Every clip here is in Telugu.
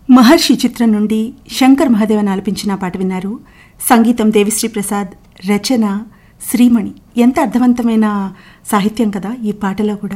మహర్షి చిత్రం నుండి శంకర్ మహాదేవన్ ఆలపించిన పాట విన్నారు సంగీతం దేవిశ్రీ ప్రసాద్ రచన శ్రీమణి ఎంత అర్థవంతమైన సాహిత్యం కదా ఈ పాటలో కూడా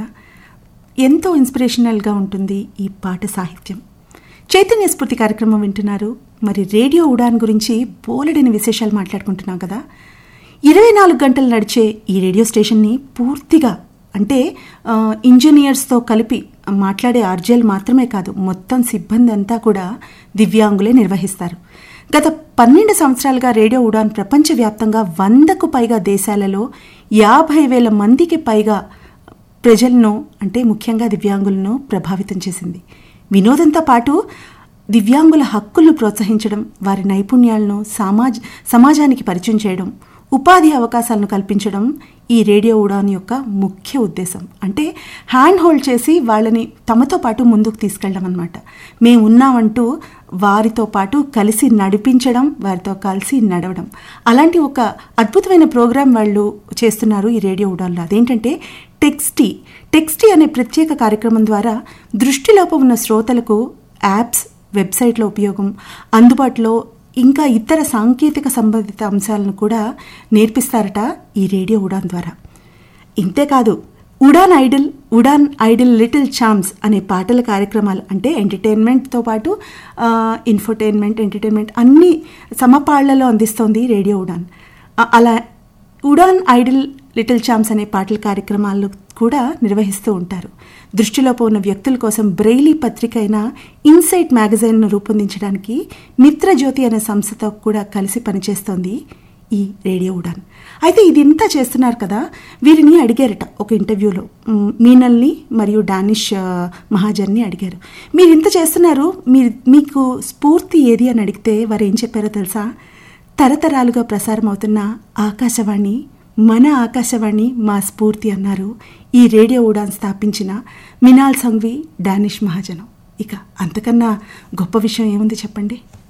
ఎంతో ఇన్స్పిరేషనల్గా ఉంటుంది ఈ పాట సాహిత్యం చైతన్య స్ఫూర్తి కార్యక్రమం వింటున్నారు మరి రేడియో ఉడాన్ గురించి బోలెడని విశేషాలు మాట్లాడుకుంటున్నాం కదా ఇరవై నాలుగు గంటలు నడిచే ఈ రేడియో స్టేషన్ని పూర్తిగా అంటే ఆ, ఇంజనీర్స్తో కలిపి మాట్లాడే ఆర్జేలు మాత్రమే కాదు మొత్తం సిబ్బంది అంతా కూడా దివ్యాంగులే నిర్వహిస్తారు గత పన్నెండు సంవత్సరాలుగా రేడియో ఉడాన్ ప్రపంచవ్యాప్తంగా వందకు పైగా దేశాలలో యాభై వేల మందికి పైగా ప్రజలను అంటే ముఖ్యంగా దివ్యాంగులను ప్రభావితం చేసింది వినోదంతో పాటు దివ్యాంగుల హక్కులను ప్రోత్సహించడం వారి నైపుణ్యాలను సమాజ్ సమాజానికి పరిచయం చేయడం ఉపాధి అవకాశాలను కల్పించడం ఈ రేడియో ఉడాన్ యొక్క ముఖ్య ఉద్దేశం అంటే హ్యాండ్ హోల్డ్ చేసి వాళ్ళని తమతో పాటు ముందుకు తీసుకెళ్ళడం అనమాట మేము ఉన్నామంటూ వారితో పాటు కలిసి నడిపించడం వారితో కలిసి నడవడం అలాంటి ఒక అద్భుతమైన ప్రోగ్రాం వాళ్ళు చేస్తున్నారు ఈ రేడియో ఉడాన్లో అదేంటంటే టెక్స్టీ టెక్స్టీ అనే ప్రత్యేక కార్యక్రమం ద్వారా దృష్టిలోపం ఉన్న శ్రోతలకు యాప్స్ వెబ్సైట్ల ఉపయోగం అందుబాటులో ఇంకా ఇతర సాంకేతిక సంబంధిత అంశాలను కూడా నేర్పిస్తారట ఈ రేడియో ఉడాన్ ద్వారా ఇంతేకాదు Udaan idol Udaan idol little champs అనే పాటల కార్యక్రమాలు అంటే ఎంటర్టైన్మెంట్తో పాటు ఆ, ఇన్ఫర్టైన్మెంట్ ఎంటర్టైన్మెంట్ అన్ని సమపాళ్లలో అందిస్తోంది రేడియో ఉడాన్ ఆ- అలా ఉడాన్ ఐడిల్ లిటిల్ చామ్స్ అనే పాటల కార్యక్రమాలు కూడా నిర్వహిస్తూ ఉంటారు దృష్టిలోపం ఉన్న వ్యక్తుల కోసం బ్రెయిలీ పత్రిక అయిన ఇన్సైట్ మ్యాగజైన్ను రూపొందించడానికి మిత్రజ్యోతి అనే సంస్థతో కూడా కలిసి పనిచేస్తోంది ఈ రేడియో ఉడాన్ అయితే ఇది ఇంత చేస్తున్నారు కదా వీరిని అడిగారట ఒక ఇంటర్వ్యూలో మ్, మీనల్ని మరియు డానిష్ ఆ, మహాజన్ని అడిగారు మీరు ఇంత చేస్తున్నారు మీరు మీకు స్ఫూర్తి ఏది అని అడిగితే వారు ఏం చెప్పారో తెలుసా తరతరాలుగా ప్రసారం అవుతున్న ఆకాశవాణి మన ఆకాశవాణి మా స్ఫూర్తి అన్నారు ఈ రేడియో ఉడాన్ స్థాపించిన మినాల్ సంఘ్వి డానిష్ మహాజనం ఇక అంతకన్నా గొప్ప విషయం ఏముంది చెప్పండి